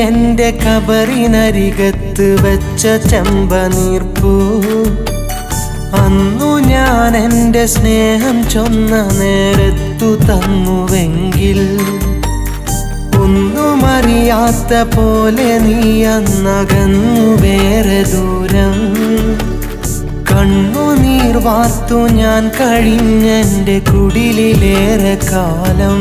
എൻ്റെ കബറിനരികത്ത് വെച്ച ചെമ്പനീർപ്പൂ അന്നു ഞാൻ എൻ്റെ സ്നേഹം ചൊന്ന നേരത്തു തന്നുവെങ്കിൽ ഒന്നും അറിയാത്ത പോലെ നീ അന്നകന്നു വേറെ ദൂരം കണ്ണുനീർ വാർത്തു ഞാൻ കഴിഞ്ഞെൻ്റെ കുടിലിലേറെ കാലം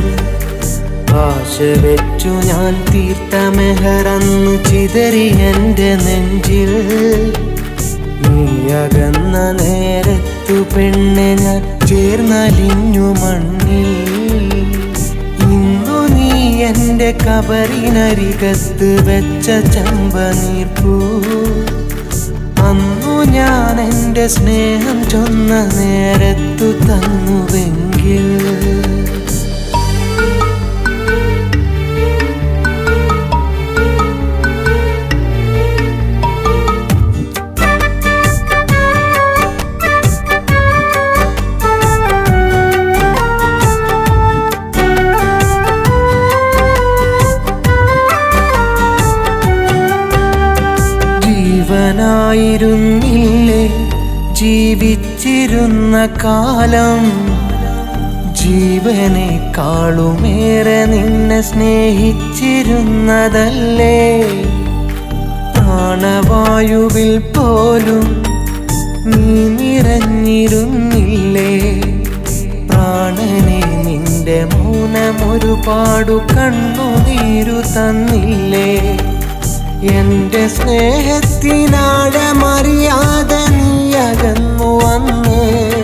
ആശ വെച്ചു ഞാൻ തീർത്ത മെഹറന്നു ചിതറി എൻ്റെ നെഞ്ചിൽ നീ അകന്ന നേരത്തു പെണ്ണെ ഞാൻ ചേർന്നലിഞ്ഞു മണ്ണിൽ ഇന്നു നീ എൻ്റെ കബറിനരികത്ത് വെച്ച ചമ്പനീർപ്പൂ അന്നു ഞാൻ എൻ്റെ സ്നേഹം ചൊന്ന നേരത്തു തന്നുവെങ്കിൽ ജീവനായിരുന്നില്ലേ ജീവിച്ചിരുന്ന കാലം ജീവനേക്കാളുമേറെ നിന്നെ സ്നേഹിച്ചിരുന്നതല്ലേ പ്രാണവായുവിൽ പോലും നീ നിറഞ്ഞിരുന്നില്ലേ പ്രാണനെ നിന്റെ മൗനം ഒരുപാടു കണ്ണുനീരു തന്നില്ലേ എന്റെ സ്നേഹത്തിനാഴമറിയാതെ നീ അകന്നു വന്ന്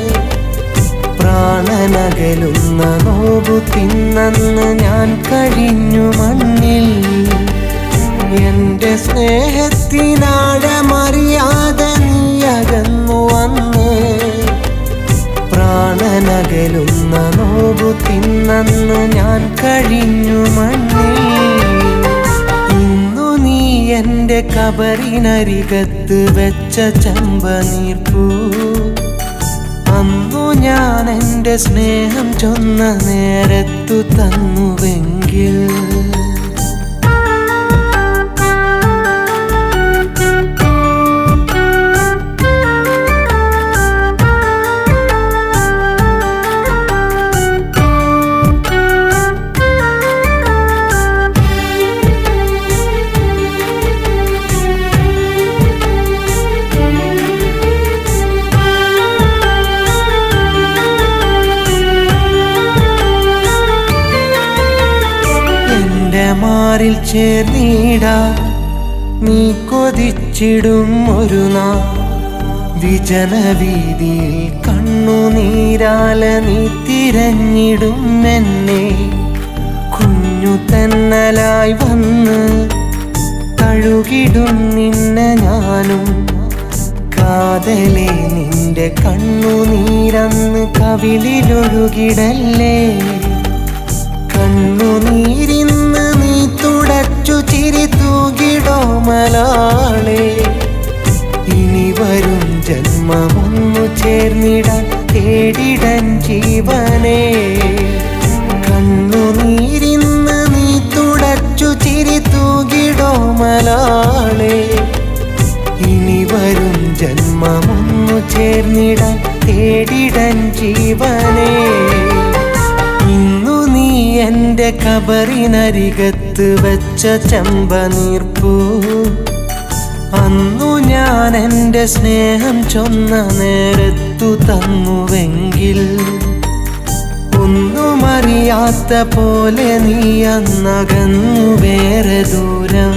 പ്രാണനകലുന്ന നോവു തിന്നന്ന് ഞാൻ കഴിഞ്ഞു മണ്ണിൽ എന്റെ സ്നേഹത്തിനാഴമറിയാതെ നീ അകന്നു വന്ന് പ്രാണനകലുന്ന നോവു തിന്നന്ന് ഞാൻ കഴിഞ്ഞു മണ്ണിൽ ഇന്നു നീ എൻ്റെ കബറിനരികത്ത് വെച്ച ചമ്പനീർപ്പൂ അന്നു ഞാൻ എൻ്റെ സ്നേഹം ചൊന്ന നേരത്തു തന്നുവെങ്കിൽ എന്റെ മാറിൽ ചേർന്നിട നീ കൊതിച്ചിടും ഒരു നാ വിജനവീതിയിൽ കണ്ണുനീരാല നീ തിരഞ്ഞിടും എന്നെ കുഞ്ഞു തന്നലായി വന്ന് കഴുകിടും നിന്നെ ഞാനും കാതലേ നിന്റെ കണ്ണുനീരന്ന് കവിളിലൊഴുകിടല്ലേ കണ്ണുനീരിന്ന് നീ തുടച്ചു ചിരി തൂകിടോ മലാളെ ഇനി വരും ജന്മമൊന്നു ചേർന്നിടാൻ തേടിടൻ ജീവനെ കണ്ണുനീരിന്ന് നീ തുടച്ചു ചിരി തൂകിടോ മലാളെ ഇനി വരും ജന്മമൊന്നു ചേർന്നിടാൻ തേടിടൻ ജീവനെ ഇന്നു നീ എൻ്റെ കബറിനരികത്ത് വെച്ച ചെമ്പനീർപ്പൂ അന്നു ഞാൻ എൻ്റെ സ്നേഹം ചൊന്ന നേരത്തു തന്നുവെങ്കിൽ ഒന്നും അറിയാത്ത പോലെ നീ അന്നകന്നു വേറെ ദൂരം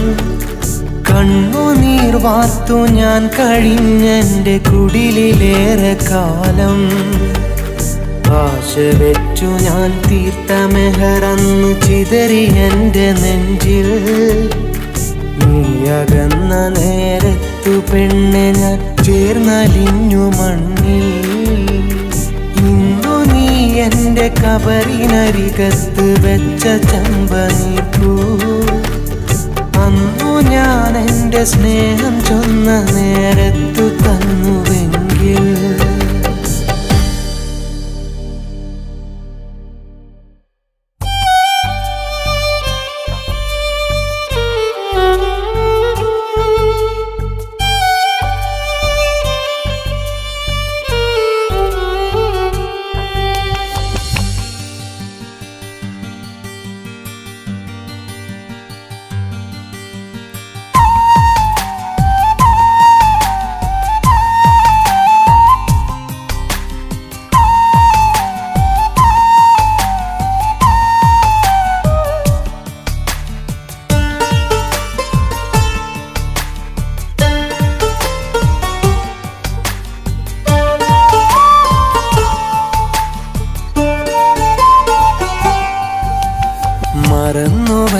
കണ്ണുനീർ വാർത്തു ഞാൻ കഴിഞ്ഞെൻ്റെ കുടിലിലേറെ കാലം ആശ വെച്ചു ഞാൻ തീർത്ത മെഹറന്നു ചിതറി എൻ്റെ നെഞ്ചിൽ നീ അകന്ന നേരത്തു പെണ്ണെ ഞാൻ ചേർന്നലിഞ്ഞു മണ്ണിൽ ഇന്നു നീ എൻ്റെ കബറിനരികത്ത് വെച്ച ചമ്പനീർപ്പൂ അന്നു ഞാൻ എൻ്റെ സ്നേഹം ചൊന്ന നേരത്തു തന്നുവെങ്കിൽ ആ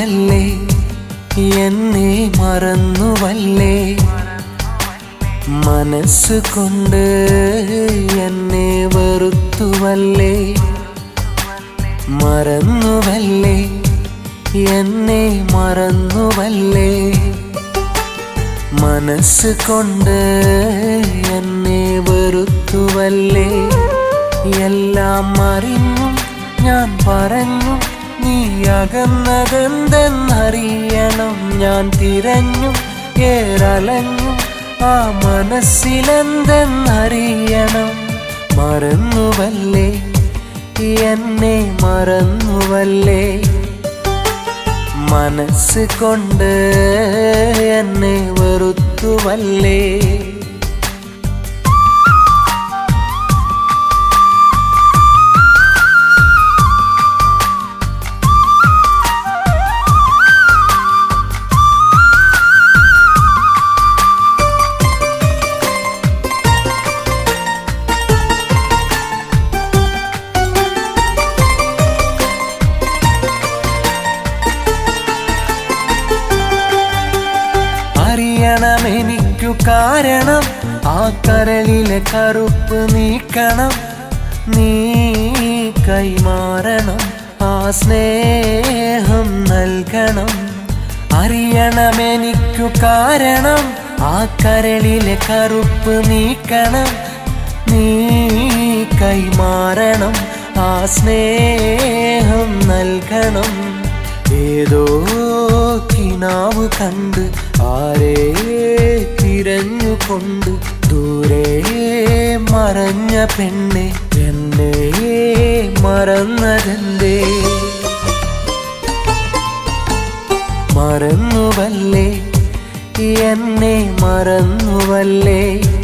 മറന്നുവല്ലേ എന്നെ മറന്നുവല്ലേ മനസ്സുകൊണ്ട് എന്നെ വെറുത്തുവല്ലേ മറന്നുവല്ലേ എന്നെ മറന്നുവല്ലേ മനസ്സ് കൊണ്ട് എന്നെ വെറുത്തുവല്ലേ എല്ലാം അറിഞ്ഞു ഞാൻ പറഞ്ഞു നീ അകന്നതെന്തെന്നറിയണം ഞാൻ തിരഞ്ഞു ഏറലഞ്ഞു ആ മനസ്സിലെന്തെന്നറിയണം മറന്നുവല്ലേ എന്നെ മറന്നുവല്ലേ മനസ്സ് കൊണ്ട് എന്നെ വെറുത്തുവല്ലേ അറിയണം എനിക്കു കാരണം ആ കരളിലെ കറുപ്പ് നീക്കണം നീ കൈമാറണം ആ സ്നേഹം നൽകണം അറിയണം എനിക്കു കാരണം ആ കരളിലെ കറുപ്പ് നീക്കണം നീ കൈമാറണം ആ സ്നേഹം നൽകണം ഏതോ കിനാവ് കണ്ട് ആരേ തിരഞ്ഞുകൊണ്ട് ദൂരെ മറഞ്ഞ പെണ്ണെ എന്നെ മറന്നതെന്തേ മറന്നുവല്ലേ എന്നെ മറന്നുവല്ലേ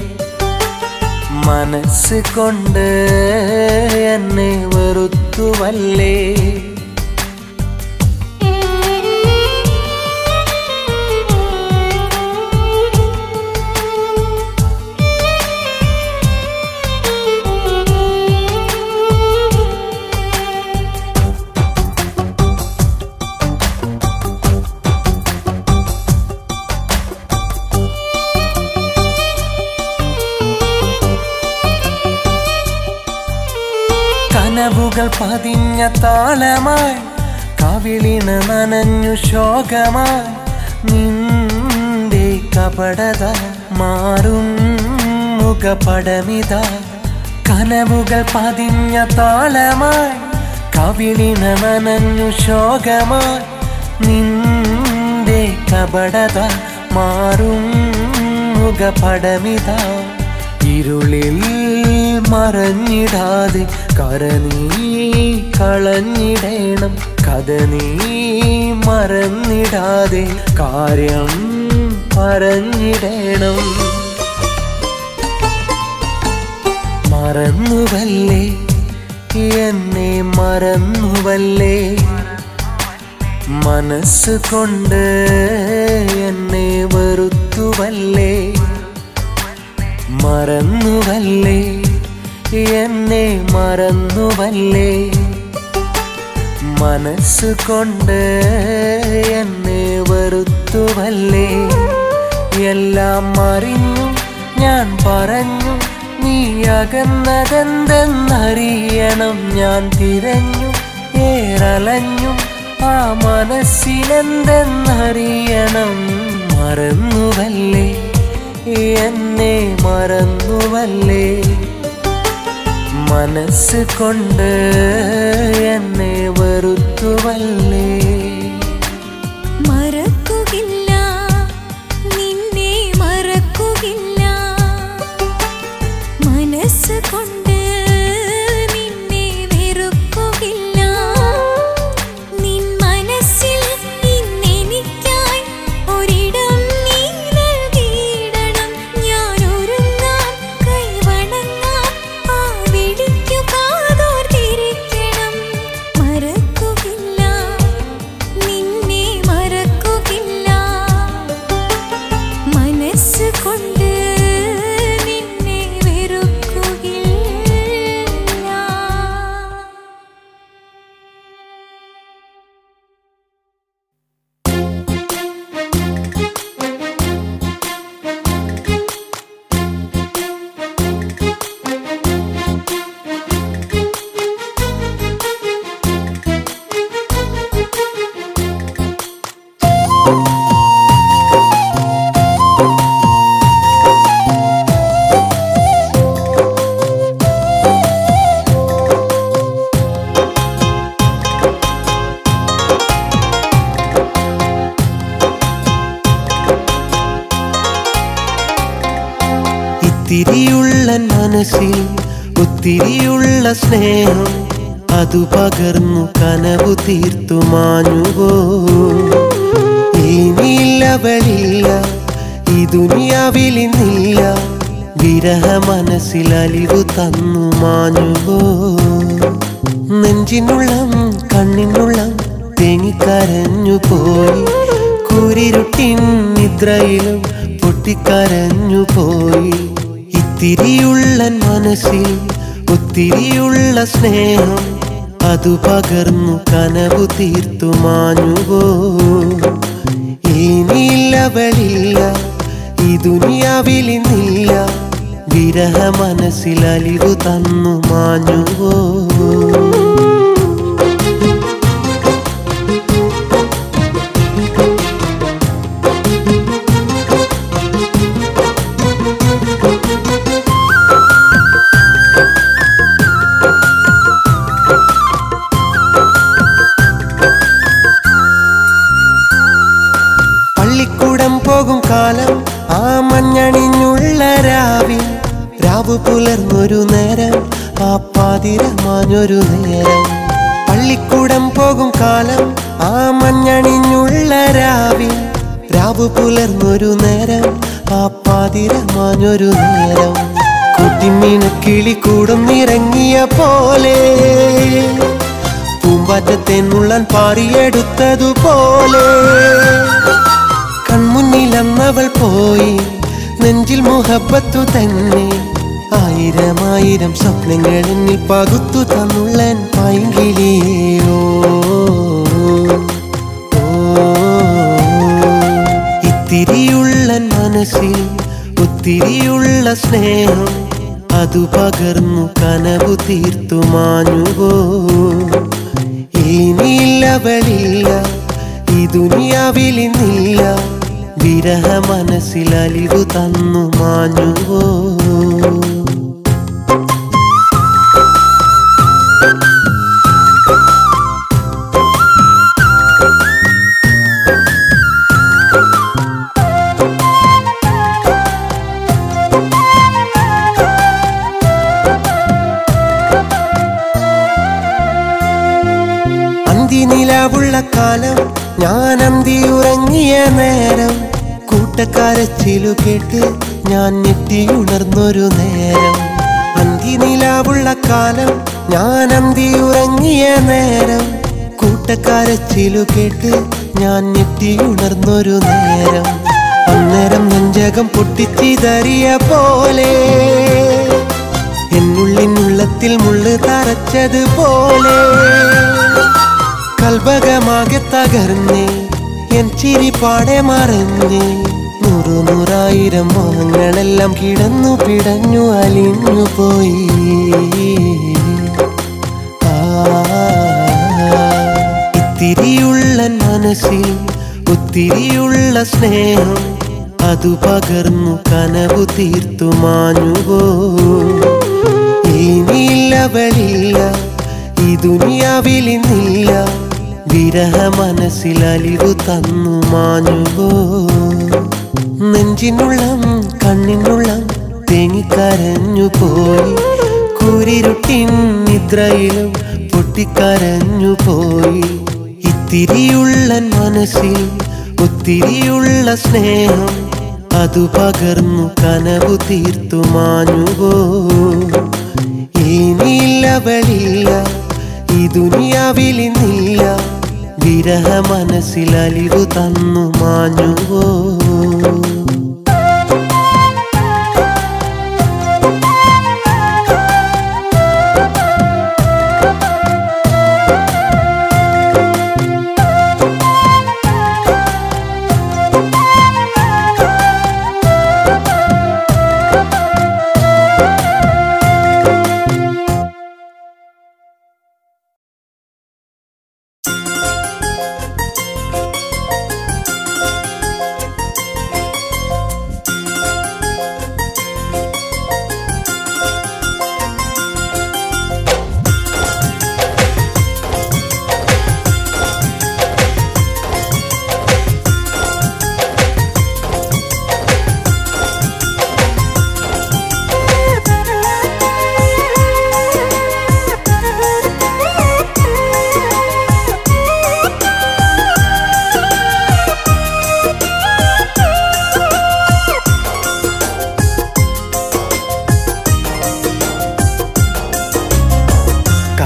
മനസ്സ് കൊണ്ട് എന്നെ വെറുത്തുവല്ലേ കനവുകൾ പതിഞ്ഞ താളമായി കവിളിന നനഞ്ഞു ശോകമായി നിന്റെ കപടത മാറും മുഖപടമിത കനവുകൾ പതിഞ്ഞ താളമായി കവിളിന നനഞ്ഞു ശോകമായി നിന്റെ കപടത മാറും മുഖപടമിത ഇരുളിൽ മറഞ്ഞിടാതെ കരനീ കളഞ്ഞിടേണം കഥ നീ മറന്നിടാതെ കാര്യം പറഞ്ഞിടേണം മറന്നുവല്ലേ എന്നെ മറന്നുവല്ലേ മനസ്സ് കൊണ്ട് എന്നെ വെറുത്തുവല്ലേ മറന്നുവല്ലേ എന്നെ മറന്നുവല്ലേ മനസ്സ് കൊണ്ട് എന്നെ വെറുത്തുവല്ലേ എല്ലാം അറിഞ്ഞു ഞാൻ പറഞ്ഞു നീ അകന്നതെന്തെന്നറിയണം ഞാൻ തിരഞ്ഞു ഏറലഞ്ഞു ആ മനസ്സിലെന്തെന്നറിയണം മറന്നുവല്ലേ എന്നെ മറന്നുവല്ലേ മനസ്സ് കൊണ്ട് എന്നെ വെറുത്തുവല്ലേ മറക്കുകില്ല നിന്നെ മറക്കുകില്ല മനസ്സ് കൊണ്ട് നിന്നെ വെറുക്കുകില്ല നിൻ മനസ്സിൽ ഇന്നെനിക്കായി ഒരിടം നീ നൽകിയിടണം ഞാൻ ഒരുങ്ങാം കൈവണങ്ങാം ആ വിളിക്കു കാതോർത്തിരിക്കണം മറക്കുകില്ല ഇത്തിരിയുള്ള മനസ്സിൽ ഒത്തിരിയുള്ള സ്നേഹം അതു പകർന്നു കനവു തീർത്തു മാഞ്ഞുവോ ഇനിയില്ലവളില്ല ഈ ദുനിയാവിലിന്നില്ല വിരഹ മനസ്സിൽ അലിവു തന്നു മാഞ്ഞുവോ നെഞ്ചിനുള്ളം കണ്ണിനുള്ളം തേങ്ങിക്കരഞ്ഞു പോയി കൂരിരുട്ടിൻ നിദ്രയിലും പൊട്ടിക്കരഞ്ഞു പോയി ഇത്തിരിയുള്ള മനസ്സിൽ ഒത്തിരിയുള്ള സ്നേഹം അതു പകർന്നു കനവു തീർത്തു മാഞ്ഞുവോ ഇനിയില്ലവളില്ല ഈ ദുനിയാവിലിന്നില്ല വിരഹ മനസ്സിൽ അലിവു തന്നു മാഞ്ഞുവോ പള്ളിക്കൂടം പോകും കാലം ആ മഞ്ഞണിഞ്ഞുള്ള രാവിൽ രാവ് പുലർന്നൊരു നേരം ആ പാതിര മാഞ്ഞൊരു നേരം പള്ളിക്കൂടം പോകും കാലം ആ മഞ്ഞണിഞ്ഞുള്ള രാവിൽ രാവ് പുലർന്നൊരു നേരം ആ പാതിര മാഞ്ഞൊരു നേരം കുട്ടിമീന കിളി കൂടും നിറങ്ങിയ പോലെ പൂമ്പാറ്റത്തെ നുള്ളൻ പാറിയെടുത്തതുപോലെ കൺമുന്നിലന്നവൾ പോയി നെഞ്ചിൽ മുഹബത്തു തന്നെ ആയിരമായിരം സ്വപ്നങ്ങൾ എന്നിൽ പകുത്തു തന്നുള്ളൻ പൈങ്കിളിയോ ഇത്തിരിയുള്ള മനസ്സിൽ ഒത്തിരിയുള്ള സ്നേഹം അതു പകർന്നു കനവു തീർത്തു മാഞ്ഞുവോ ഇനിയില്ലവളില്ല ഈ ദുനിയാവിലിന്നില്ല വിരഹ മനസ്സിൽ അലിവു തന്നു മാഞ്ഞുവോ അന്തിനിലാവുള്ള കാലം ഞാൻ അന്തി ഉറങ്ങിയ നേരം കൂട്ടക്കാരച്ചിലു കേട്ട് ഞാൻ ഞെട്ടിയുണർന്നൊരു നേരം അന്തിനിലാവുള്ള കാലം ഞാൻ അന്തി ഉറങ്ങിയ നേരം കൂട്ടക്കാരച്ചിലു കേട്ട് ഞാൻ ഞെട്ടിയുണർന്നൊരു നേരം അന്നേരം നെഞ്ചകം പൊട്ടിച്ചിതറിയ പോലെ എന്നുള്ളിനുള്ളത്തിൽ മുള്ളു തറച്ചതുപോലെ കൽബകമാകെ തകർന്നേ എൻ ചിരി പാടെ മറഞ്ഞേ നൂറു നൂറായിരം മോഹങ്ങളെല്ലാം കിടന്നു പിടഞ്ഞു അലിഞ്ഞു പോയി ആ, ഇത്തിരിയുള്ള മനസ്സിൽ ഒത്തിരിയുള്ള സ്നേഹം അതു പകർന്നു കനവു തീർത്തു മാഞ്ഞുവോ ഇനിയില്ലവളില്ല ഈ ദുനിയാവിലിന്നില്ല വിരഹ മനസ്സിൽ അലിവു തന്നു മാഞ്ഞുവോ നെഞ്ചിനുള്ളം കണ്ണിനുള്ളം തേങ്ങിക്കരഞ്ഞു പോയി കൂരിരുട്ടിൻ നിദ്രയിലും പൊട്ടിക്കരഞ്ഞു പോയി ഇത്തിരിയുള്ള മനസ്സിൽ ഒത്തിരിയുള്ള സ്നേഹം അതു പകർന്നു കനവു തീർത്തു മാഞ്ഞുവോ ഇനിയില്ലവളില്ല ഈ ദുനിയാവിലിന്നില്ല വിരഹ മനസ്സിൽ അലിവു തന്നു മാഞ്ഞുവോ ും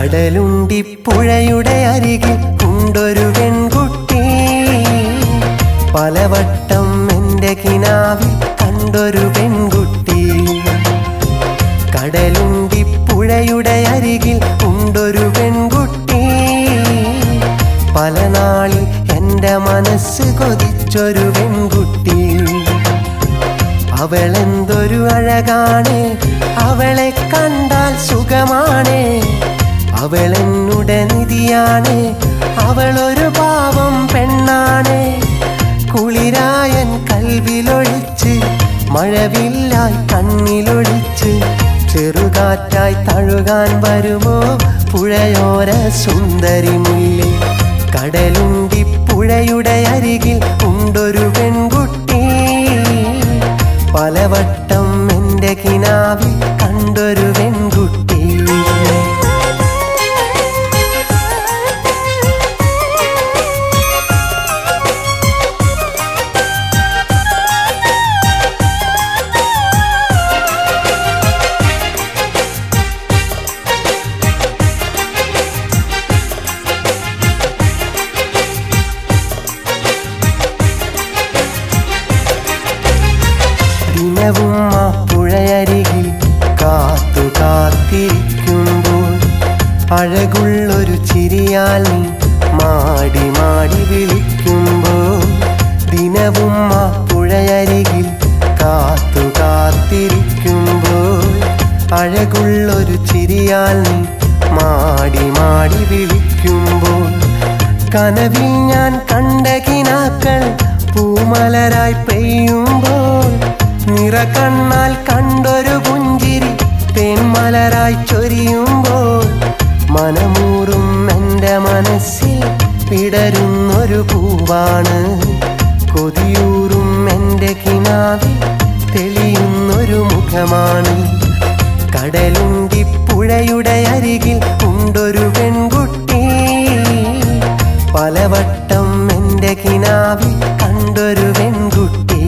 കടലുണ്ടിപ്പുഴയുടെ അരികിൽ ഉണ്ടൊരു പെൺകുട്ടി പലവട്ടം എൻ്റെ കിനാവിൽ കണ്ടൊരു പെൺകുട്ടി കടലുണ്ടിപ്പുഴയുടെ അരികിൽ ഉണ്ടൊരു പെൺകുട്ടി പല നാളിൽ എൻ്റെ മനസ്സ് കൊതിച്ചൊരു പെൺകുട്ടി അവളെന്തൊരു അഴകാണ് അവളെ കണ്ടാൽ സുഖമാണ് അവളെന്നുടെ നിധിയാണ് അവളൊരു പാവം പെണ്ണാണ് കുളിരായൻ കൽവിലൊളിച്ച് മഴവില്ലായി കണ്ണിലൊളിച്ച് ചെറുകാറ്റായി തഴുകാൻ വരുമോ പുഴയോര സുന്ദരി മുല്ലി കടലുണ്ടി പുഴയുടെ അരികിൽ ഉണ്ടൊരു പെൺകുട്ടി പലവട്ടം എൻ്റെ കിനാവിൽ കണ്ടൊരു പെൺകുട്ടി ദിനവും ആ പുഴയരികിൽ കാത്തു കാത്തിരിക്കുമ്പോൾ അഴകുള്ളൊരു ചിരിയാൽ നീ മാടി മാടി വിളിക്കുമ്പോൾ ദിനവും ആ പുഴയരികിൽ കാത്തു കാത്തിരിക്കുമ്പോൾ അഴകുള്ളൊരു ചിരിയാൽ നീ മാടി മാടി വിളിക്കുമ്പോൾ കനവിൽ ഞാൻ കണ്ട കിനാക്കൾ പൂമലരായി പെയ്യുമ്പോൾ നിറകണ്ണാൽ കണ്ടൊരു പുഞ്ചിരി തേന്മലരായി ചൊരിയുമ്പോൾ മനമൂറും എൻ്റെ മനസ്സിൽ പിടരുന്നൊരു പൂവാണ് കൊതിയൂറും എൻ്റെ കിനാവിൽ തെളിയുന്നൊരു മുഖമാണ് കടലുണ്ടി പുഴയുടെ അരികിൽ ഉണ്ടൊരു പെൺകുട്ടി പലവട്ടം എൻ്റെ കിനാവിൽ കണ്ടൊരു പെൺകുട്ടി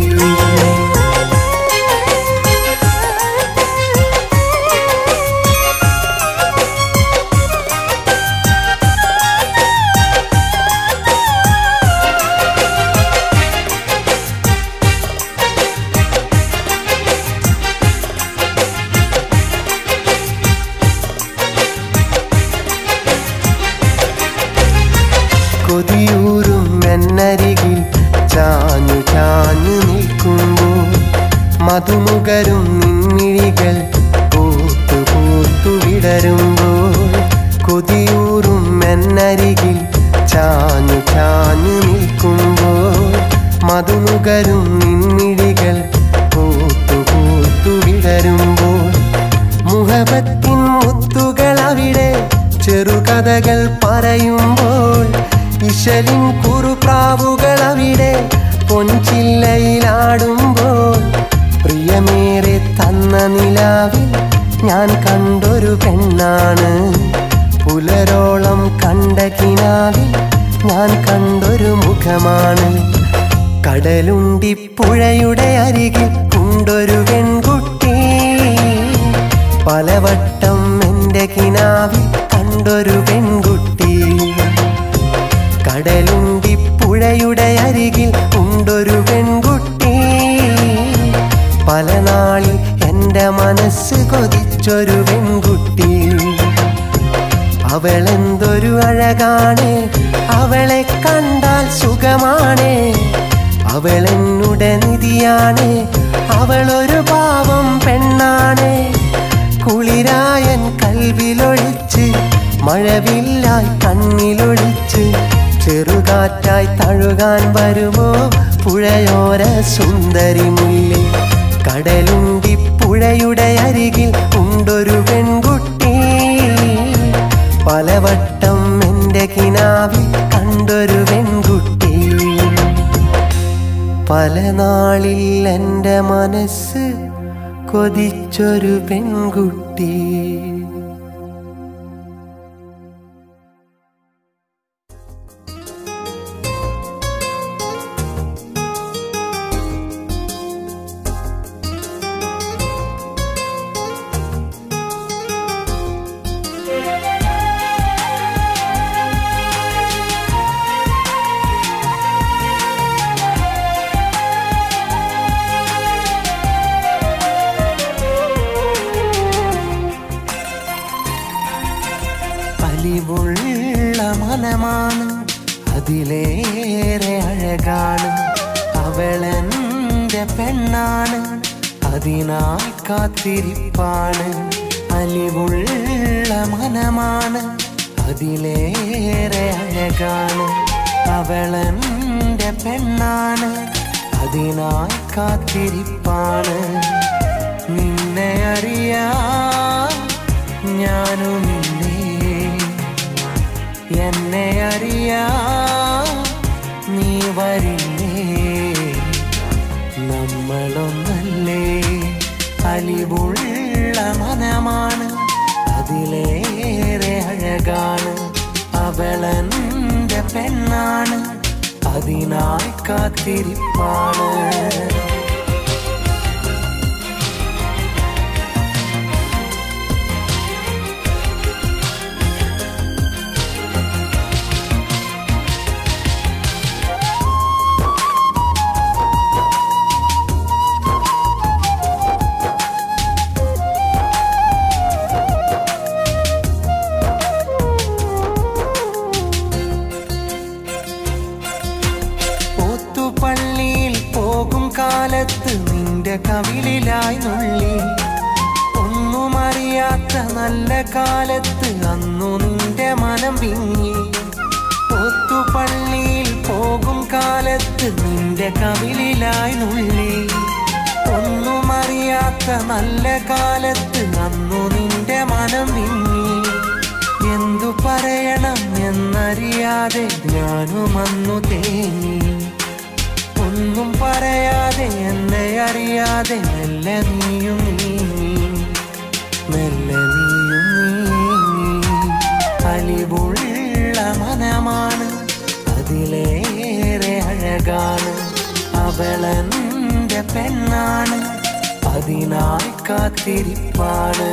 കൊതിയൂറും എന്നരികിൽ ചാഞ്ഞു ചാഞ്ഞു നിൽക്കുമ്പോൾ മധുമുകരും നിൻമിഴികൾ പൂത്തു പൂത്തു വിടരുമ്പോൾ കൊതിയൂറും എന്നരികിൽ ചാഞ്ഞു ചാഞ്ഞു നിൽക്കുമ്പോൾ മധുമുകരും നിൻമിഴികൾ പൂത്തു പൂത്തു വിടരുമ്പോൾ മുഹബത്തിൻ മുത്തുകൾ അവിടെ ചെറുകഥകൾ പറയുമ്പോൾ ഇശലിൻ കുറുപ്രാവുകൾ അവിടെ പൊൻചില്ലയിലാടുമ്പോൾ പ്രിയമേറെ തന്ന നിലാവിൽ ഞാൻ കണ്ടൊരു പെണ്ണാണ് പുലരോളം കണ്ട കിനാവിൽ ഞാൻ കണ്ടൊരു മുഖമാണ് കടലുണ്ടി പുഴയുടെ അരികിൽ ഉണ്ടൊരു പെൺകുട്ടി പലവട്ടം എൻ്റെ കിനാവിൽ കണ്ടൊരു പെൺകുട്ടി കടലുണ്ടി പുഴയുടെ അരികിൽ ഉണ്ടൊരു പെൺകുട്ടി പല നാളിൽ എൻ്റെ മനസ്സ് കൊതിച്ചൊരു പെൺകുട്ടി അവളെന്തൊരു അഴകാണ് അവളെ കണ്ടാൽ സുഖമാണ് അവളെന്നുടെ നിധിയാണ് അവളൊരു പാവം പെണ്ണാണ് കുളിരായൻ കൽവിലൊളിച്ച് മഴവില്ലായി കണ്ണിലൊളിച്ച് ചെറുകാറ്റായി തഴുകാൻ വരുമോ പുഴയോര സുന്ദരി മുല്ലി കടലുണ്ടി പുഴയുടെ അരികിൽ ഉണ്ടൊരു പെൺകുട്ടി പലവട്ടം എൻ്റെ കിനാവിൽ കണ്ടൊരു പെൺകുട്ടി പല നാളിൽ എൻ്റെ മനസ്സ് കൊതിച്ചൊരു പെൺകുട്ടി ും അതിലേറെ അഴകാണ് അവളെന്റെ പെണ്ണാണ് അതിനായി കാത്തിരിപ്പാണ് അലിവുള്ള മനമാണ് അതിലേറെ അഴകാണ് അവളെന്റെ പെണ്ണാണ് അതിനായി കാത്തിരിപ്പാണ് നിന്നെ അറിയാം ഞാനും നിന്നെ എന്നെ അറിയാം നീ വരില്ലേ നമ്മളൊന്നല്ലേ അലിവുള്ള മനമാണ് അതിലേറെ അഴകാണ് അവളെന്റെ പെണ്ണാണ് അതിനായി കാത്തിരിപ്പാണ് ഓത്തുപള്ളിയിൽ പോകും കാലത്ത് നിന്റെ കവിളിലായി നുള്ളി ഒന്നും അറിയാത്ത നല്ല കാലത്ത് അന്നു നിന്റെ മനം വിങ്ങി ഓത്തുപള്ളിയിൽ പോകും കാലത്ത് നിന്റെ കവിളിലായി നുള്ളി ഒന്നും അറിയാത്ത നല്ല കാലത്ത് അന്നു നിന്റെ മനം വിങ്ങി എന്തു പറയണം എന്നറിയാതെ ഞാനും അന്നു തേങ്ങി ഒന്നും പറയാതെ എന്നെ അറിയാതെ മെല്ലെ നീയും നീങ്ങി മെല്ലെ നീയും നീങ്ങി അലിവുള്ള മനമാണ് അതിലേറെ അഴകാണ് അവളെന്റെ പെണ്ണാണ് അതിനായി കാത്തിരിപ്പാണ്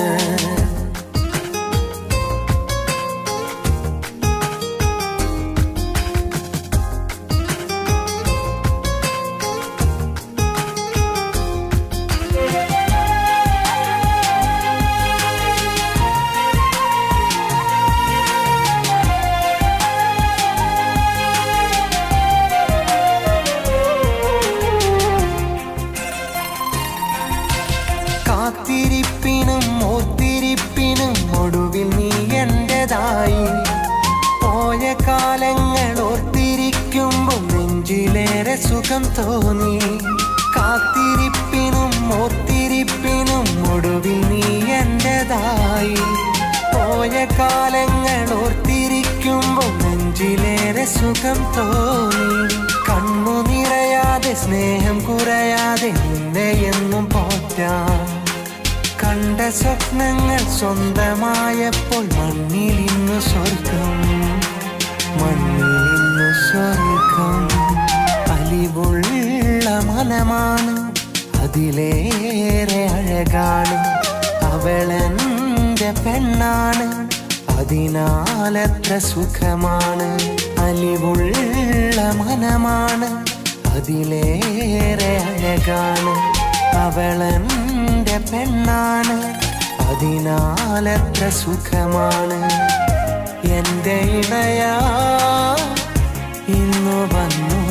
കാത്തിരിപ്പിനും ഓത്തിരിപ്പിനും ഒടുവിൽ നീ എന്റേതായി പോയ കാലങ്ങൾ ഓർത്തിരിക്കുമ്പോൾ നെഞ്ചിലേറെ സുഖം തോന്നി കാത്തിരിപ്പിനും ഓത്തിരിപ്പിനും ഒടുവിൽ നീ എന്റേതായി പോയ കാലങ്ങൾ ഓർത്തിരിക്കുമ്പോൾ നെഞ്ചിലേറെ സുഖം തോന്നി കണ്ണു നിറയാതെ സ്നേഹം കുറയാതെ നിന്നെ എന്നും പോറ്റാം കണ്ട സ്വപ്നങ്ങൾ സ്വന്തമായപ്പോൾ മണ്ണിൽ ഇന്ന് സ്വർഗം മണ്ണിൽ ഇന്ന് സ്വർഗം അലിവുള്ള മനമാണ് അതിലേറെ അഴകാണ് അവളെന്റെ പെണ്ണാണ് അതിനാലത്ര സുഖമാണ് അലിവുള്ള മനമാണ് അതിലേറെ അഴകാണ് അവളെന്റെ പെണ്ണാണ് അതിനാലത്ര സുഖമാണ് എന്റെ ഇണയാ ഇന്നു വന്നു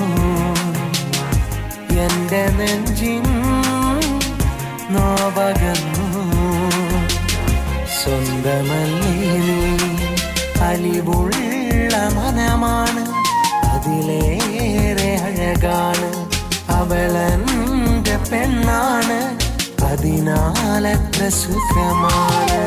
എന്റെ നെഞ്ചിൻ നോവകന്നു സ്വന്തമല്ലേ നീ അലിവുള്ള മനമാണ് അതിലേറെ അഴകാണ് അവളെന്റെ പെണ്ണാണ് അതിനാലത്ര സുഖമാണ്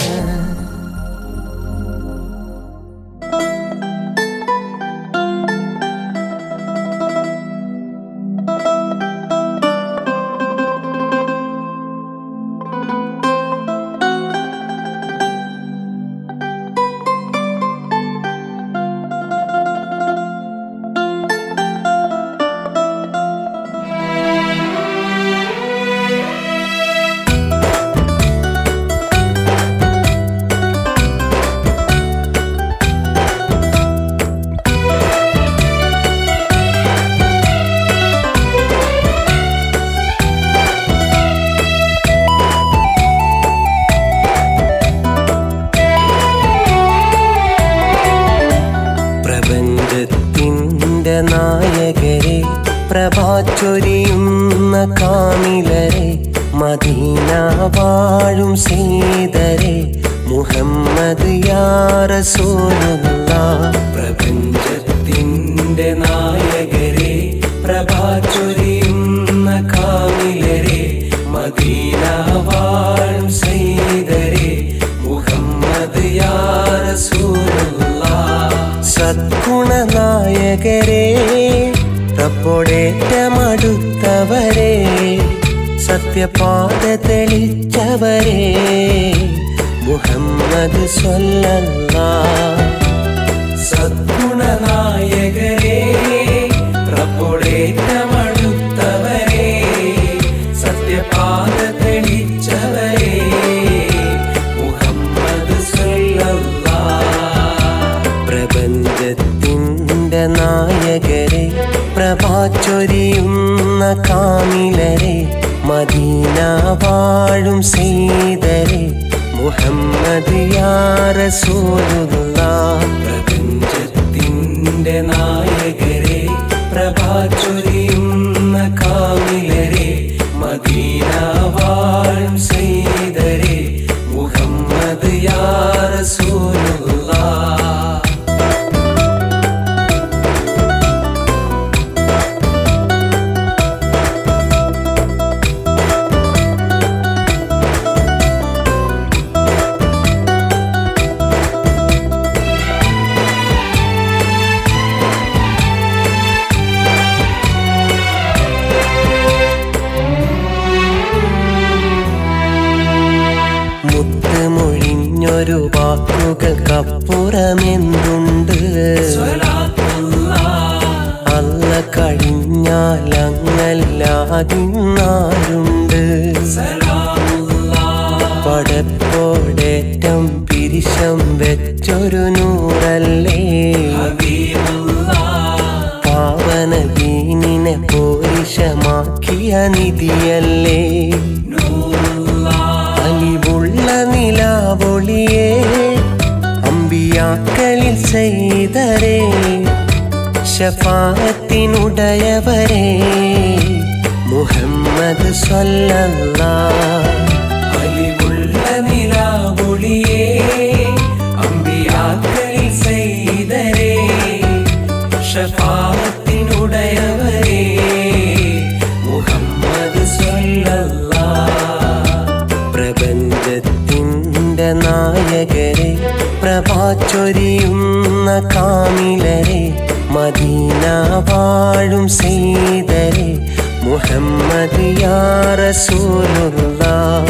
ും ചൊരിയുന്ന കാമിലരെ മദീന വാഴും സീതരെ മുഹമ്മദ് യാറസൂലുള്ള പ്രപഞ്ചത്തിൻ്റെ നായകരെ പ്രഭാ ചൊരിയുന്ന കാമിലരെ മദീന വാഴും സീതരെ മുഹമ്മദ് യാറസൂലുള്ള സദ്ഗുണനായകരെ റബ്ബോടേറ്റമടുത്തവരെ സത്യപാത തെളിച്ചവരെ മുഹമ്മദ് സ്വല്ലല്ലാ സദ്ഗുണനായകരെ റബ്ബോടേറ്റമടുത്തവരെ സത്യപാത തെളിച്ചവരെ മുഹമ്മദ് സ്വല്ലല്ലാ പ്രപഞ്ചത്തിൻ്റെ നായകരെ പ്രഭാ ചൊരിയുന്ന കാമിലരെ മദീന വാഴും സീതരെ മുഹമ്മദ് യാറസൂലുള്ള പ്രപഞ്ചത്തിൻ്റെ നായകരെ പ്രഭാ ചൊരിയുന്ന കാമിലരെ മദീന വാഴും സീതരെ മുഹമ്മദ് യാറസൂലുള്ള മുത്ത് മൊഴിഞ്ഞൊരു വാക്കുകൾക്കപ്പുറമെന്തുണ്ട് അല്ല കഴിഞ്ഞാൽ അങ്ങല്ലാതിന്നാരുണ്ട് പടപ്പോടേറ്റം പിരിശം വെച്ചൊരു നൂറല്ലേ പാവന ദീനിനെ പോരിശമാക്കിയ നിധിയല്ലേ അലിവുള്ള നിലാവൊളിയേ അമ്പിയാക്കളിൽ ചെയ്തരേ ഷഫാത്തിനുടയവരെ മുഹമ്മദ് സ്വല്ലല്ലാ അലിവുള്ള നിലാവൊളിയേ അമ്പിയാക്കളിൽ ചെയ്തരേ ഷഫാത്തിനുടയവരെ മുഹമ്മദ് സ്വല്ലല്ലാ പ്രപഞ്ചത്തിൻ്റെ നായകരെ പ്രഭാ ചൊരിയുന്ന കാമിലരെ മദീന വാഴും സീതരെ മുഹമ്മദ് യാറസൂലുള്ള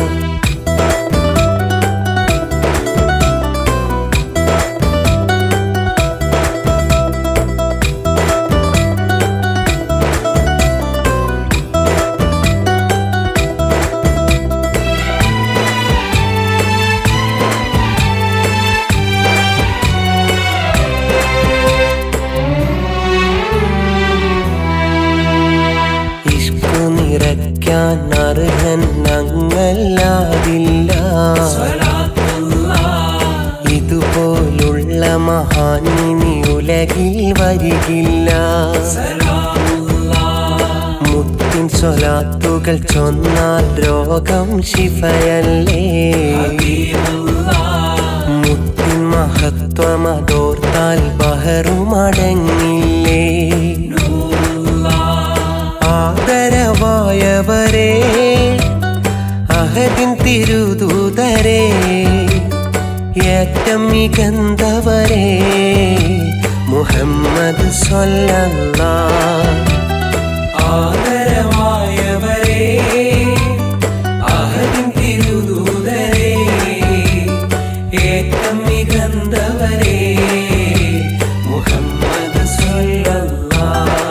ഇഷ്കു നിറയ്ക്കാൻ അർഹൻ ഞങ്ങല്ലാതില്ല ഇതുപോലുള്ള മഹാനിനി ഉലകിൽ വരികില്ല മുത്തിൻ സ്വലാത്തുകൾ ചൊന്നാൽ രോഗം ശിഫയല്ലേ മുത്തിൻ മഹത്വമതോർത്താൽ ബഹറുമടങ്ങില്ലേ ആദരവായവരെ അഹദിൻ തിരുദൂതരെ ഏറ്റം മികന്തവരെ മുഹമ്മദ് സ്വല്ലല്ലാ ആദരവായവരെ അഹദിൻ തിരുദൂതരെ ഏറ്റം മികന്തവരെ മുഹമ്മദ് സ്വല്ലല്ലാ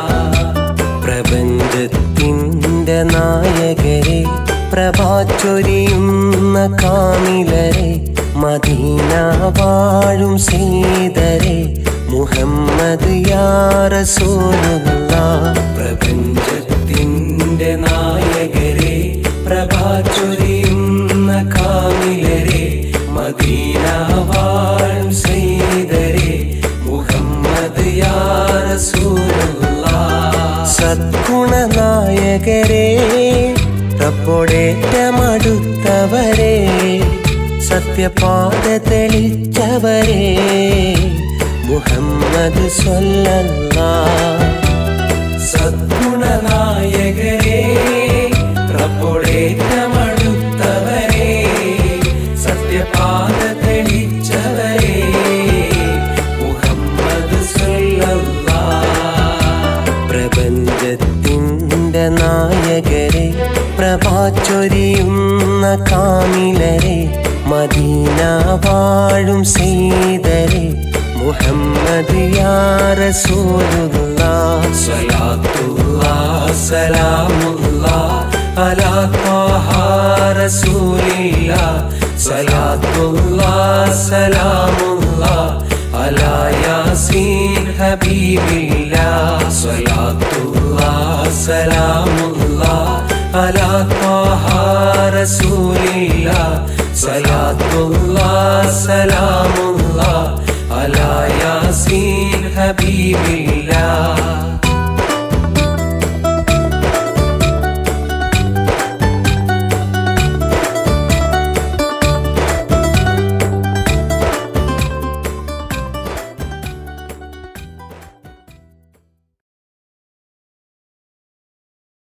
പ്രപഞ്ചത്തിൻ്റെ നായകരെ പ്രഭാ ചൊരിയുന്ന കാമിലരെ മദീന വാഴും സീതരെ മുഹമ്മദ് യാറസൂലുള്ള പ്രപഞ്ചത്തിൻ്റെ നായകരെ പ്രഭാ ചൊരിയുന്ന കാമിലരെ മദീന വാഴും സീതരെ മുഹമ്മദ് യാറസൂലുള്ള സദ്ഗുണനായ നായകരെ റബ്ബോടേറ്റമടുത്തവരെ സത്യപാത തെളിച്ചവരെ മുഹമ്മദ് സ്വല്ലല്ലാ സദ്ഗുണനായകരെ പ്രപുടേറ്റമടുത്തവരെ സത്യപാത തെളിച്ചവരെ മുഹമ്മദ് സല്ലല്ലാ പ്രപഞ്ചത്തിൻ്റെ നായകരെ പ്രഭാചൊരിയുന്ന കാമിലരെ മദീന വാഴും സീതരെ മുഹമ്മദ് യാ റസൂലുള്ളാഹ് സ്വലാത്തുല്ലാഹ് സലാമുല്ലാഹ് അലാ ത്വാഹ റസൂലില്ലാഹ് സ്വലാത്തുല്ലാഹ് സലാമുല്ലാഹ് അലാ യാസീൻ ഹബീബില്ലാഹ് സ്വലാത്തുല്ലാഹ് സലാമുല്ലാഹ് അലാ ത്വാഹ റസൂലില്ലാഹ് സ്വലാത്തുല്ലാഹ് സലാമുല്ലാഹ് അലാ യാസീൻ ഹബീബില്ലാഹ്